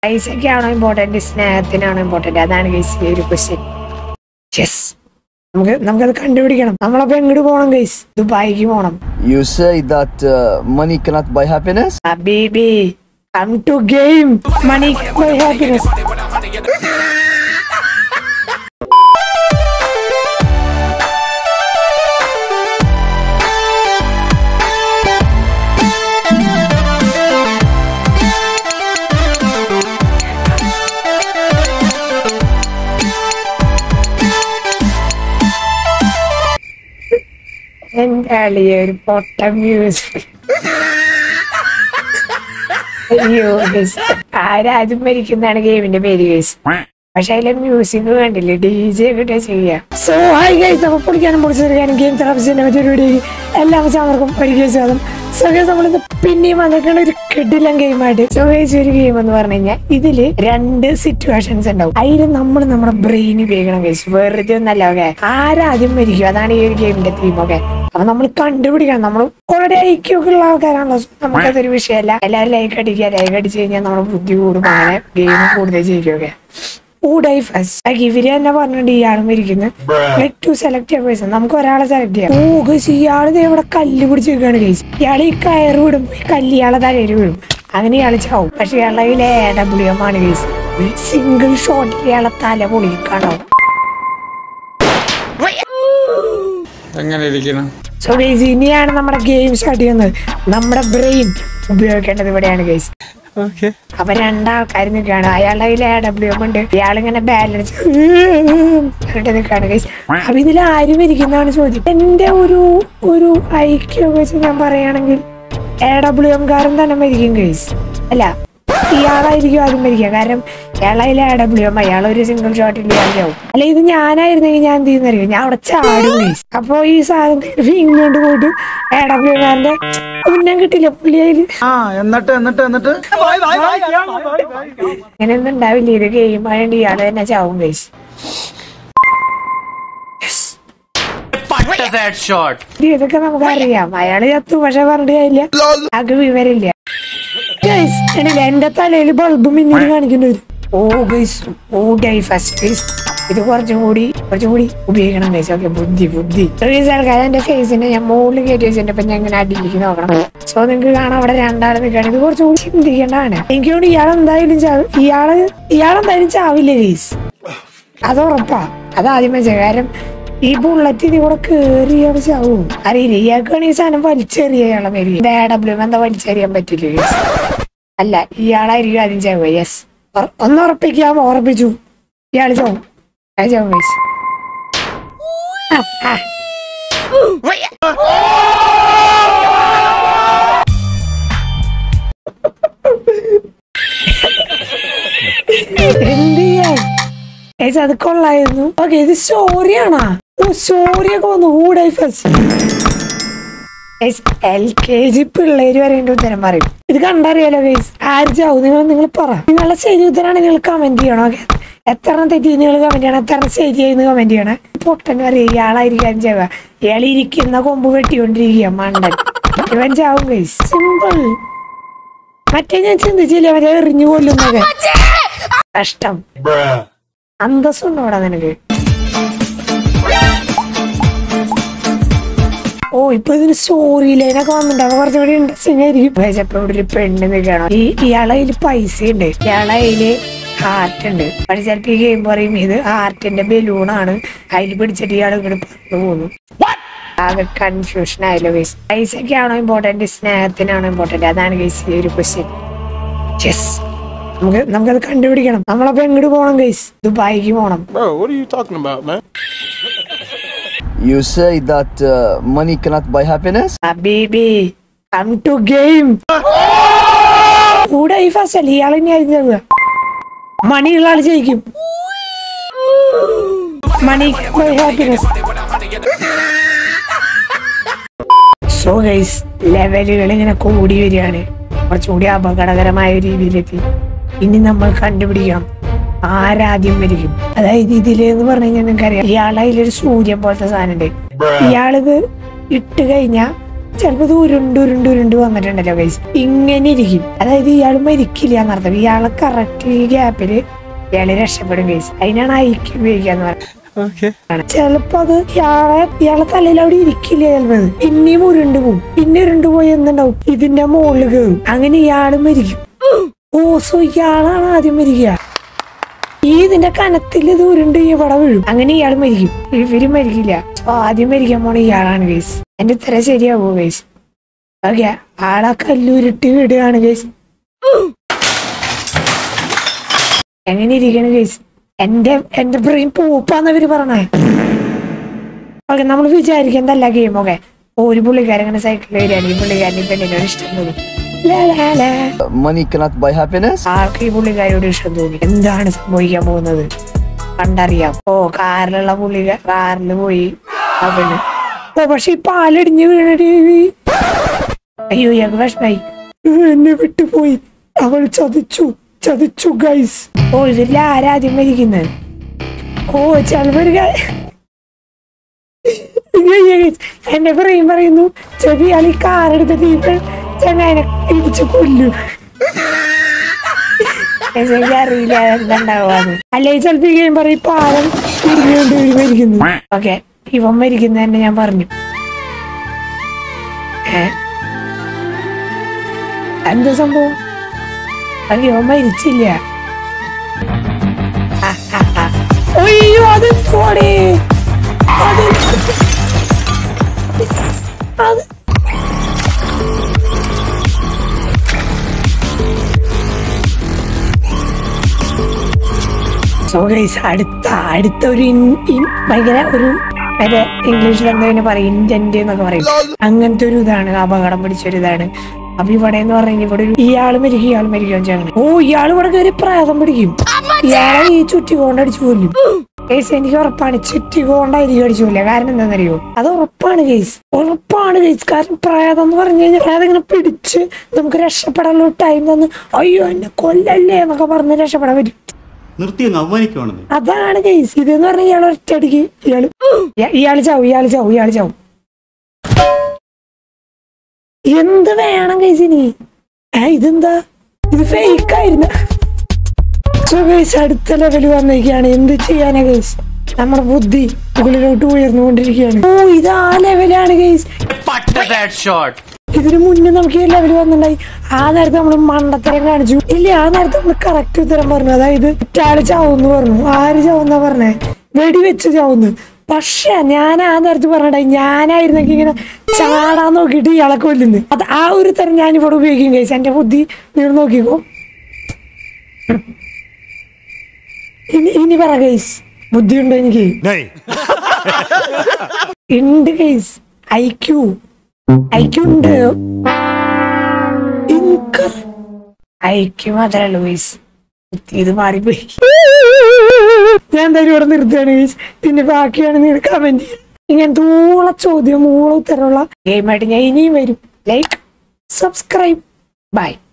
പൈസക്കാണോ important സ്നേഹത്തിനാണോ important അതാണ് guys ഈ ഒരു ക്വസ്റ്റ്യൻ യെസ് നമുക്ക് നമുക്കത് കണ്ടുപിടിക്കണം നമ്മളപ്പോ എങ്ങോട്ട് പോകണം ഗൈസ് ദുബായിക്ക് പോകണം You say that uh, money cannot buy happiness? ഹബീബി come to game money buy happiness എന്റെ അളിയ ഒരു പൊട്ട മ്യൂസിക് അയ്യോ guys. ആരാദ്യം മരിക്കുന്നതാണ് ഗെയിമിന്റെ പേര് കേസ് പക്ഷെ അതിലെ മ്യൂസിക് കണ്ടില്ലേ ഡി ജെ കിട്ടുക ചെയ്യാം സോ ഹൈ ഗൈസ് നമ്മൾ പൊളിക്കാനും പൊളിച്ചെടുക്കാനും ഗെയിം തെറാപ്പിച്ചിന്റെ മറ്റൊരു വീഡിയോ എല്ലാ ചാനർക്കും ഒരു കേസ് അതും സോ ഗൈസ് നമ്മളിത് പിന്നെയും വന്നിട്ടുള്ള ഒരു കിടിലം ഗെയിമായിട്ട് സോ ഗൈസ് ഒരു ഗെയിം എന്ന് പറഞ്ഞു കഴിഞ്ഞാൽ ഇതില് രണ്ട് സിറ്റുവേഷൻസ് ഉണ്ടാവും അതിൽ നമ്മൾ നമ്മുടെ ബ്രെയിൻ ഉപയോഗിക്കണം ഗൈസ് വെറുതെ ഒന്നല്ല ഓക്കെ ആരാദ്യം മരിക്കും അതാണ് ഈ ഒരു ഗെയിമിന്റെ തീം ഓക്കെ അപ്പൊ നമ്മൾ കണ്ടുപിടിക്കണം നമ്മൾ ഓൾറെഡി ഐക്യൊക്കെ ഉള്ള ആൾക്കാരാണല്ലോ So നമുക്കതൊരു വിഷയമല്ല എല്ലാവരും ലൈക്ക് അടിക്കുക ലൈക്ക് അടിച്ചു കഴിഞ്ഞാൽ നമ്മുടെ ബുദ്ധി കൂടും അങ്ങനെ ഗെയിം കൂടുതൽ ചെയ്യിക്കൊക്കെ ഊടായി ഫസ്റ്റ് ഇവര് തന്നെ പറഞ്ഞിട്ട് ഇയാളും ഇരിക്കുന്നത് ലൈക്ക് ടു സെലക്ട് ചെയ്യാൻ പേഴ്സൺ നമുക്ക് ഒരാളെ സെലക്ട് ചെയ്യാം ഓ ഗൈസ് ഇയാള് ദേ ഇവിടെ കല്ല് പിടിച്ച് നിൽക്കുകയാണ് ഗൈസ് ഇയാൾ ഈ കയറ് വിടും ഈ കല്ല് ഇയാളെ തലയിൽ വീഴും അങ്ങനെ ഇയാള് ചാവും പക്ഷെ ഇയാളെ കയ്യിൽ എ ഡബ്ല്യു എം ആണ് ഗൈസ് സിംഗിൾ ഷോട്ടിൽ ഇയാളെ തല പൊളിക്കാണ്ടാവും എങ്ങനെ ഇരിക്കണം സോ ഗൈസ് ഇനിയാണ് നമ്മുടെ ഗെയിം സ്റ്റാർട്ട് ചെയ്യുന്നത് നമ്മുടെ ബ്രെയിൻ ഉപയോഗിക്കേണ്ടത് ഇവിടെയാണ് ഗൈസ് ഓക്കെ അപ്പൊ രണ്ടാൾക്കാർ നിൽക്കുകയാണ് അയാളുടെ കയ്യിൽ എ ഡബ്ല്യു എം ഉണ്ട് ഇയാളിങ്ങനെ ബാലൻസ് നിൽക്കുകയാണ് ഗൈസ് അപ്പൊ ഇതിൽ ആരും ഇരിക്കുന്നതാണ് ചോദ്യം എന്റെ ഒരു ഒരു ഐക്യം വെച്ച് ഞാൻ പറയുകയാണെങ്കിൽ എ ഡബ്ല്യു എം കാരൻ തന്നെ മരിക്കും ഗൈസ് അല്ല ഇയാളായിരിക്കും ആദ്യം മരിക്കുക കാരണം ഇയാളതിൽ എ ഡബ്ല്യു എം അയാൾ ഒരു സിംഗിൾ ഷോട്ടിൽ ഇയാളാവും അല്ല ഇത് ഞാനായിരുന്നെങ്കിൽ ഞാൻ എന്ത് ചെയ്യുന്നറിയോ ഞാൻ അവിടെ ചാടും ഗൈസ് അപ്പൊ ഈ സാധനം ഇങ്ങോട്ട് പോയിട്ട് എ ഡബ്ല്യു എംകാരന്റെ ഉന്നം കിട്ടില്ല പുള്ളി അതിൽ ആ എന്നിട്ട് എന്നിട്ട് എന്നിട്ട് അങ്ങനെയൊന്നും ഉണ്ടാവില്ല ഇത് ഗെയിം ആയതുകൊണ്ട് ഇയാള് തന്നെ ചാവും ഗൈസ് ഇതൊക്കെ നമുക്ക് അറിയാം അയാള് ചത്തു പക്ഷെ പറഞ്ഞിട്ട് കാര്യമില്ല ആകെ വിവരമില്ല ഗൈസ് കണ്ടില്ലേ എന്റെ തലയിൽ ബൾബ് മിന്നിൽ കാണിക്കേണ്ടി ഓ ഗൈസ് ഓ ഡൈ ഫസ്റ്റ് ഗൈസ് ഇത് കുറച്ചും കൂടി കുറച്ചും കൂടി ഉപയോഗിക്കണം ഗൈസ് ഓക്കെ ബുദ്ധി ബുദ്ധി ഗൈസ് ആൾക്കാർ എന്റെ ഫേസിന്റെ ഞാൻ മുകളിൽ കയറ്റി വെച്ചിട്ട് ഇപ്പൊ ഞാൻ ഇങ്ങനെ അടിയിലേക്ക് നോക്കണം സോ നിങ്ങൾക്ക് കാണാം അവിടെ രണ്ടാള് നിൽക്കുകയാണ് ഇത് കുറച്ചും കൂടി ചിന്തിക്കേണ്ടതാണ് എനിക്ക് തോന്നുന്നു ഇയാൾ എന്തായാലും ചാവും ഇയാള് ഇയാളെന്തായാലും ചാവില്ല ഗൈസ് അത് ഉറപ്പാ അത് ആദ്യം വെച്ച കാര്യം ഈ ബുള്ളറ്റ് ഇതിൽ കൂടെ കേറിയാണ് ചാവും അറിയില്ല ഇയാൾക്കാണ് ഈ സാധനം വലിച്ചെറിയ ഇയാളെ മേരി ഡേ ഡബ്ല്യു എന്താ വലിച്ചെറിയാൻ പറ്റില്ല guys. അല്ല ഇയാളായിരിക്കും ആദ്യം ചാവുക യെസ് ഒന്ന് ഉറപ്പിക്കാം ഉറപ്പിച്ചു ഇയാള് ചാവും ഞാൻ ചാവും guys. ആ, ആ. എന്ത് ചെയ്യാൻ ഏച്ചി അത് കൊള്ളായിരുന്നു ഓക്കെ ഇത് സ്റ്റോറിയാണോ ഓ സ്റ്റോറിയൊക്കെ വന്നു ഊടായി ഫസ്റ്റ് എൽ കെ ജി പിള്ളേര് വരെ എന്റെ ഉത്തരം പറയും ഇത് കണ്ടറിയാലോ ഗൈസ് ആര് ചാവും നിങ്ങൾ നിങ്ങൾ പറ നിങ്ങളുടെ ശരി ഉത്തരാണ് നിങ്ങൾ കമന്റ് ചെയ്യണം ഓക്കെ എത്ര തെറ്റി നിങ്ങൾ കമന്റ് ചെയ്യണം എത്ര ശരിയായി കമന്റ് ചെയ്യണം പൊട്ടൻ പറയും ഇയാളായിരിക്കാൻ ചാവുക ഇയാൾ ഇരിക്കുന്ന കൊമ്പ് വെട്ടിക്കൊണ്ടിരിക്കുക മണ്ടൻ ഇവൻ ചാവും ഗൈസ് സിമ്പിൾ മറ്റേ ഞാൻ ചിന്തിച്ചില്ല മറ്റേ എറിഞ്ഞു കൊല്ലുന്നൊക്കെ കഷ്ടം അന്തസ്സുണ്ടോടാ നിനക്ക് ഓ ഇപ്പൊ ഇതിന് സ്റ്റോറി ലൈനൊക്കെ വന്നിട്ടുണ്ട് അപ്പൊ കുറച്ചുകൂടി ഇൻട്രസ്റ്റിംഗ് ആയിരിക്കും ചിലപ്പോ ഇവിടെ ഒരു പെണ്ണ് നിൽക്കണം ഈ ഇയാളെ കയ്യില് പൈസ ഉണ്ട് ഇയാളെ കയ്യില് ഹാർട്ട് ഉണ്ട് പക്ഷെ ചിലപ്പോ ഈ ഗെയിം പറയും ഇത് ഹാർട്ടിന്റെ ബലൂണാണ് അതിൽ പിടിച്ചിട്ട് ഇയാൾ ഇങ്ങോട്ട് പറഞ്ഞു പോകുന്നു ആകെ കൺഫ്യൂഷൻ ആയല്ലോ ഗൈസ് പൈസക്കാണോ ഇമ്പോർട്ടന്റ് സ്നേഹത്തിനാണോ ഇമ്പോർട്ടന്റ് അതാണ് ഗൈസ് ഈ ഒരു ക്വസ്റ്റ്യൻ യെസ് നമുക്ക് നമുക്കത് കണ്ടുപിടിക്കണം നമ്മളപ്പോ എങ്ങോട്ട് പോകണം ഗൈസ് ദുബായിക്ക് പോകണം Bro, what are you talking about, man? You say that uh, money cannot buy happiness? ഹബീബി കം ടു ഗെയിം കൂടെ ഈ ഫസൽ ഇയാൾ ഇനി ആയിരുന്നു മണിയുള്ള ആള് ജയിക്കും മണി ഹാപ്പിനെസ് സോ ഗൈസ് ലെവലുകൾ ഇങ്ങനെ കൂടി വരികയാണ് കുറച്ചുകൂടി അപകടകരമായ രീതിയിലെത്തി ഇനി നമ്മൾ കണ്ടുപിടിക്കണം ആരാദ്യം മരിക്കും അതായത് ഇതില് എന്ന് പറഞ്ഞു കഴിഞ്ഞാൽ നിങ്ങൾക്കറിയാം ഇയാളെ അതിലൊരു സൂര്യൻ പോലത്തെ സാധനം ഉണ്ട് ഇയാളിത് ഇട്ട് കഴിഞ്ഞാ ചിലപ്പോ ഇത് ഉരുണ്ട് ഉരുണ്ട് ഉരുണ്ട് വന്നിട്ടുണ്ടല്ലോ ഗൈസ് ഇങ്ങനെ ഇരിക്കും അതായത് ഇയാൾ മരിക്കില്ല എന്നർത്ഥം ഇയാളെ കറക്റ്റ് ഈ ഗ്യാപ്പില് ഇയാള് രക്ഷപ്പെടും ഗൈസ് അതിനാണ് ഐക്യം ഉപയോഗിക്കാന്ന് പറയുന്നത് Okay. ചിലപ്പോ അത് ഇയാളെ ഇയാളെ തലയിൽ അവിടെ ഇരിക്കില്ല ചിലപ്പോ പിന്നെയും ഉരുണ്ട് പോകും പിന്നെ ഉരുണ്ട് പോയി എന്തുണ്ടാവും ഇതിന്റെ മുകളിൽ കയറും അങ്ങനെ ഇയാള് മരിക്കും ഓ സോ ഇയാളാണ് ആദ്യം മരിക്കുക ഈ ഇതിന്റെ കനത്തിൽ ഇത് ഉരുണ്ട് ഇവിടെ വീഴും അങ്ങനെ ഇയാൾ മരിക്കും ഇവര് മരിക്കില്ല സോ ആദ്യം മരിക്കാൻ പോണ ഇയാളാണ് ഗൈസ് എന്റെ ഉത്തരം ശരിയാവോ ഗൈസ് ഓക്കെ ആളെ കല്ലുരുട്ടി വിടുകയാണ് ഗൈസ് എങ്ങനെ ഇരിക്കണം ഗൈസ് എന്റെ എന്റെ ബ്രെയിൻ പോപ്പാന്ന് ഇവര് പറഞ്ഞേ ഓക്കെ നമ്മൾ വിചാരിക്കുന്നതല്ല ഗെയിം ഓക്കെ ഒരു പുള്ളിക്കാരൻ ഇങ്ങനെ സൈക്കിളിൽ വരികയാണ് ഈ പുള്ളിക്കാരൻ ഈ പെണ്ണിനോട് ഇഷ്ടം തോന്നി ലാ, ലാ, ലാ. Money cannot buy happiness. ആൾക്ക് ഈ പുള്ളിക്കാരോട് ഇഷ്ടം തോന്നി എന്താണ് സംഭവിക്കാൻ പോകുന്നത് കണ്ടറിയാം ഓ കാറിലുള്ള പുള്ളി കാറിൽ പോയി ആ പെണ്ണ് ഓ പക്ഷെ ഈ പാലടിഞ്ഞ് വീണടി അയ്യോ ഇയാൾക്ക് വിഷമായി എന്നെ വിട്ടുപോയി അവൾ ചതിച്ചു ചതിച്ചു ഗൈസ് ഓ ഇതിൽ ആരാദ്യം മരിക്കുന്നത് ഓ ചിലവര് എന്റെ പറയും പറയുന്നു ചെവി അളി കാറെടുത്തിട്ട് ഇവൾ ചങ്ങാനെ ഇടിച്ചു കൊല്ലും എനിക്ക് അറിയില്ല എന്തുണ്ടാവാന്ന് അല്ലെങ്കിൽ ചിലപ്പോ ഈ ഗെയിം പറയും പാലം തിരിഞ്ഞുകൊണ്ട് ഇവര് മരിക്കുന്നു ഓക്കെ ഇവൻ മരിക്കുന്ന തന്നെ ഞാൻ പറഞ്ഞു ഏ എന്താ സംഭവം അത് ഇവൻ മരിച്ചില്ല ആ, ആ, ആ. അയ്യോ അത് പോടേ അത് അത് സോ ഗൈസ് അടുത്ത അടുത്ത ഒരു ഇൻ- ഇൻ- ഭയങ്കര ഒരു മറ്റേ ഇംഗ്ലീഷിൽ എന്താ ഇതിനെ പറയും ഇന്റന്റ് എന്നൊക്കെ പറയും അങ്ങനത്തെ ഒരു ഇതാണ് അപകടം പിടിച്ചൊരു ഇതാണ് അപ്പൊ ഇവിടെ എന്ന് പറഞ്ഞു ഇവിടെ ഒരു ഇയാള് മരിക്കും ഇയാൾ മരിക്കുകയും ചെയ്യണം ഓ ഇയാൾ ഇവിടെ കയറി പ്രേതം പിടിക്കും ഇയാളെ ഈ ചുറ്റിക്കൊണ്ട് അടിച്ചു കൊല്ലും കേസ് എനിക്ക് ഉറപ്പാണ് ചുറ്റിക്കൊണ്ടായിരിക്കും അടിച്ചു കൊല്ലുക കാരണം എന്താണെന്നറിയോ അത് ഉറപ്പാണ് കേസ് ഉറപ്പാണ് കേസ് കാരണം പ്രേതം എന്ന് പറഞ്ഞു കഴിഞ്ഞാൽ പ്രേതം ഇങ്ങനെ പിടിച്ച് നമുക്ക് രക്ഷപ്പെടാനുള്ള ടൈം തന്ന് അയ്യോ എന്നെ കൊല്ലല്ലേ എന്നൊക്കെ പറഞ്ഞ് രക്ഷപ്പെടാൻ പറ്റും നിർത്തി അങ്ങ് അവമാനിക്കുവാണെന്ന് അതാണ് കേസ് ഇതെന്ന് പറഞ്ഞ ഇയാൾ ഒറ്റയടിക്ക് ഇയാള് ഇയ- ഇയാള് ചാവും ഇയാള് ചാവും ഇയാള് ചാവും എന്ത് വേണം കേസ് ഇനി ഏ ഇതെന്താ ഇത് ഫേക്ക് ആയിരുന്നു സോ കേസ് അടുത്ത ലെവൽ വന്നിരിക്കുകയാണ് എന്ത് ചെയ്യാനാ കേസ് നമ്മുടെ ബുദ്ധി മുകളിലോട്ട് ഉയർന്നുകൊണ്ടിരിക്കുകയാണ് ഓ ഇത് ആ ലെവലാണ് കേസ് ഇതിനു മുന്നേ നമുക്ക് ഈ ലെവൽ വന്നിട്ടുണ്ടായി ആ നേരത്തെ നമ്മൾ മണ്ടത്തരം കാണിച്ചു ഇല്ല ആ നേരത്തെ നമ്മൾ കറക്റ്റ് ഉത്തരം പറഞ്ഞു അതായത് ഒറ്റാള് ചാവുന്ന് പറഞ്ഞു ആര് ചാവുന്ന പറഞ്ഞേ വെടിവെച്ച് ചാവുന്നു പക്ഷെ ഞാൻ ആ നേരത്ത് പറഞ്ഞിട്ടായി ഞാനായിരുന്നെങ്കിൽ ഇങ്ങനെ ചാടാൻ നോക്കിയിട്ട് ഇയാളെ കൊല്ലുന്നു അത് ആ ഒരു തരം ഞാൻ ഇവിടെ ഉപയോഗിക്കും കഴിച്ചു എന്റെ ബുദ്ധി നിങ്ങൾ നോക്കിക്കോ ഇനി ഇനി പറ ഗൈസ് ബുദ്ധി ഉണ്ടോ എനിക്ക് ഉണ്ട് ഗൈസ് ഐക്യു ഐക്യു ഉണ്ട് ഐക്യു മാത്രമേ ഉള്ളൂ ഗൈസ് ഇത് മാറിപ്പോയി ഞാൻ എന്തായാലും ഇവിടെ നിർത്തുകയാണ് ഗൈസ് പിന്നെ ബാക്കിയാണ് നിങ്ങൾ കമന്റ് ചെയ്യുക ഇങ്ങനത്തെ ഊള ചോദ്യം ഊള ഉത്തരമുള്ള ഗെയിമായിട്ട് ഞാൻ ഇനിയും വരും ലൈക്ക് സബ്സ്ക്രൈബ് ബൈ